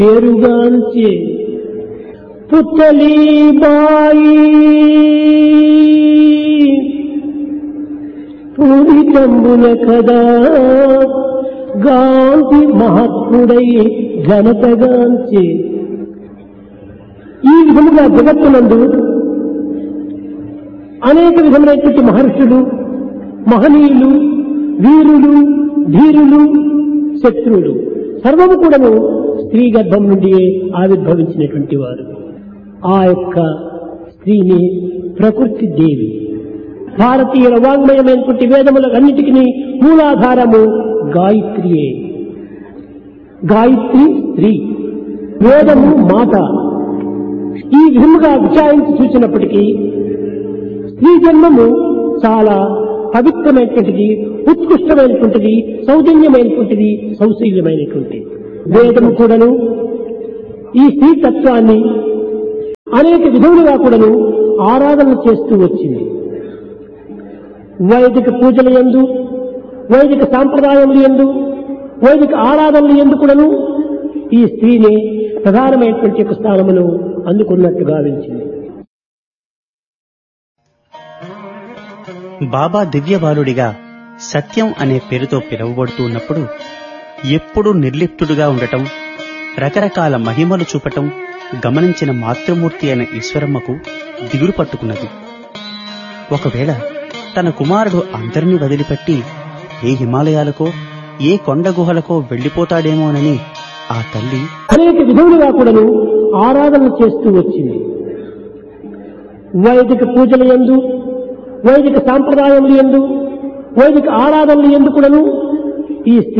పేరుగాంచే పుత్తలీబాయి పూరితంబున కదా గాంధి మహాత్ముడై ఘనతగాంచే ఈ విధముగా జగత్తునందు అనేక విధములైనటువంటి మహర్షులు మహనీయులు వీరులు ధీరులు శత్రువులు సర్వము కూడాను స్త్రీ గర్భం నుండి ఆవిర్భవించినటువంటి వారు ఆ యొక్క స్త్రీని ప్రకృతి దేవి భారతీయుల వాంగ్మయమైనటువంటి వేదములన్నిటికీ మూలాధారము గాయత్రియే గాయత్రి స్త్రీ వేదము మాత ఈ విధముగా విచారించి చూసినప్పటికీ స్త్రీ జన్మము చాలా పవిత్రమైనటువంటిది ఉత్కృష్టమైనటువంటిది సౌజన్యమైనటువంటిది సౌశల్యమైనటువంటిది వేదము కూడాను ఈ స్త్రీ తత్వాన్ని అనేక విధములుగా కూడాను ఆరాధన చేస్తూ వచ్చింది వైదిక పూజల ఎందు వైదిక సాంప్రదాయములు ఎందు వైదిక ఆరాధనలు ఎందు కూడాను ఈ స్త్రీని ప్రధానమైనటువంటి యొక్క స్థానమును అందుకున్నట్టు గావించింది బాబా దివ్యబాలుడిగా సత్యం అనే పేరుతో పిలువబడుతూ ఉన్నప్పుడు ఎప్పుడూ నిర్లిప్తుడుగా ఉండటం రకరకాల మహిమలు చూపటం గమనించిన మాతృమూర్తి అయిన ఈశ్వరమ్మకు దిగులు పట్టుకున్నది ఒకవేళ తన కుమారుడు అందరినీ వదిలిపెట్టి ఏ హిమాలయాలకో ఏ కొండ గుహలకో వెళ్లిపోతాడేమోనని ఆ తల్లి అనేక విధములుగా కూడాను ఆరాధన చేస్తూ వచ్చింది వైదిక పూజల ఎందు వైదిక సాంప్రదాయములు ఎందు వైదిక ఆరాధనలు ఎందు కూడాను ఈ